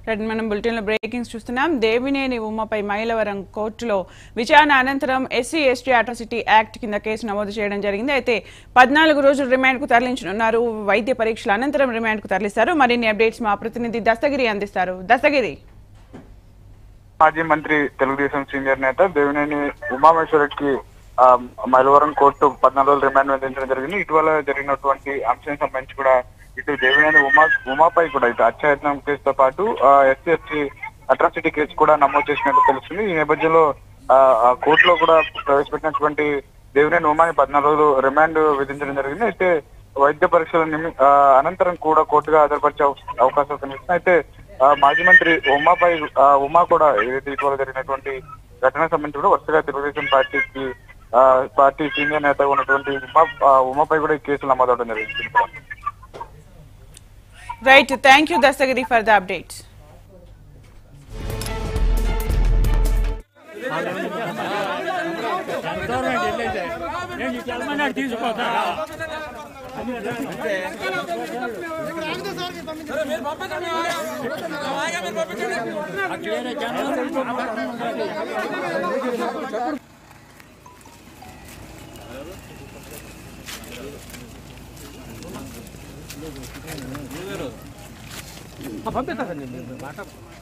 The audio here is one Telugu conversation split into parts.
రైట్ మనం బులెటిన్లో బ్రేకింగ్స్ చూస్తున్నాం దేవినేని ఉమ్మపై మైలవరం కోర్టులో విచారణ అనంతరం ఎస్సీ ఎస్టీ అట్రాసిటీ యాక్ట్ కింద కేసు నమోదు చేయడం జరిగింది అయితే పద్నాలుగు రోజులు రిమాండ్కు తరలించనున్నారు వైద్య పరీక్షల అనంతరం రిమాండ్కు తరలిస్తారు మరిన్ని అప్డేట్స్ మా ప్రతినిధి దస్తగిరి అందిస్తారు దస్తగిరి మాజీ మంత్రి తెలుగుదేశం సీనియర్ నేత దేవినేని ఉమామేశ్వరకి ఆ, మైలవరం కోర్టు పద్నాలుగు రోజులు రిమాండ్ విధించడం జరిగింది ఇటీవల జరిగినటువంటి అంశం సంబంధించి కూడా ఇటు దేవినేని ఉమా ఉమాపై కూడా ఇటు అత్యాయత్నం కేసుతో పాటు ఎస్సీ ఎస్టీ అట్రాసిటీ కేసు కూడా నమోదు చేసినట్టు తెలుస్తుంది ఈ నేపథ్యంలో ఆ, ఆ కోర్టులో కూడా ప్రవేశపెట్టినటువంటి దేవినేని ఉమాని పద్నాలుగు రోజులు రిమాండ్ విధించడం జరిగింది అయితే వైద్య పరీక్షల నిమి- ఆ, అనంతరం కూడా కోర్టుగా హాజరుపరిచే అవ- అవకాశాలు కనిపిస్తున్నాయి అయితే ఆ, మాజీ మంత్రి ఉమాపై ఆ, ఉమా కూడా ఏదైతే ఇటీవల జరిగినటువంటి ఘటనకు సంబంధించి కూడా వరుసగా తెలుగుదేశం పార్టీకి ఆ, పార్టీ సీనియర్ నేత ఉన్నటువంటి ఉమా ఆ, ఉమాపై కూడా ఈ కేసులు నమోదవడం జరిగింది right thank you Dastagiri for the updates government వెళ్ళేదే నేను తెలమన్నాడు తీసుకోతారా అక్కడ వేరే జనం పంపిస్తా సార్ నేను మాట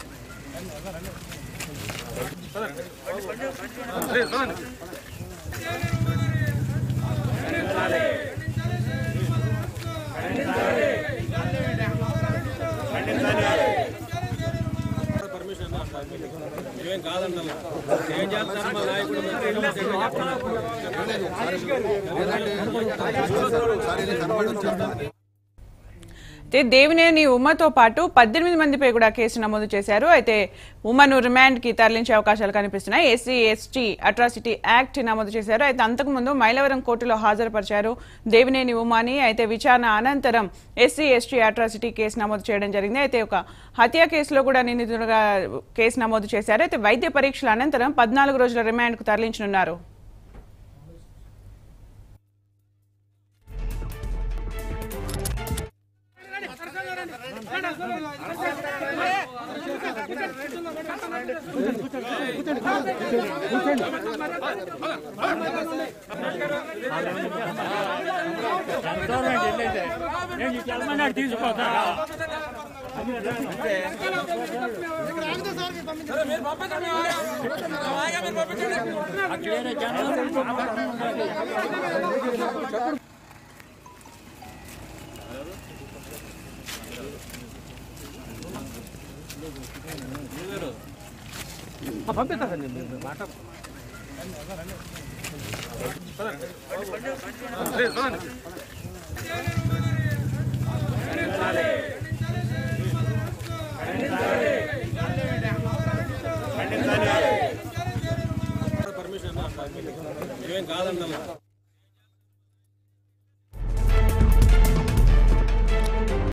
ఏం కాదన్నా ఏం చేస్తారు మా నాయకుడు అయితే దేవినేని ఉమ్మతో పాటు పద్దెనిమిది మందిపై కూడా కేసు నమోదు చేశారు అయితే ఉమ్మను రిమాండ్ కి తరలించే అవకాశాలు కనిపిస్తున్నాయి ఎస్సీ ఎస్టీ అట్రాసిటీ యాక్ట్ నమోదు చేశారు అయితే అంతకుముందు మైలవరం కోర్టులో హాజరుపరిచారు దేవినేని ఉమాని అయితే విచారణ అనంతరం ఎస్సీ ఎస్టీ అట్రాసిటీ కేసు నమోదు చేయడం జరిగింది అయితే ఒక హత్య కేసులో కూడా నిందితుడుగా కేసు నమోదు చేశారు అయితే వైద్య పరీక్షల అనంతరం పద్నాలుగు రోజుల రిమాండ్ కు తరలించనున్నారు గవర్నమెంట్ వెళ్ళేదే నేను తెలమన్నాడు తీసుకోతారా అక్కడ వేరే జనం పంపిస్తా సార్ నేను మాట పర్మిషన్ ఏం కాదన్నా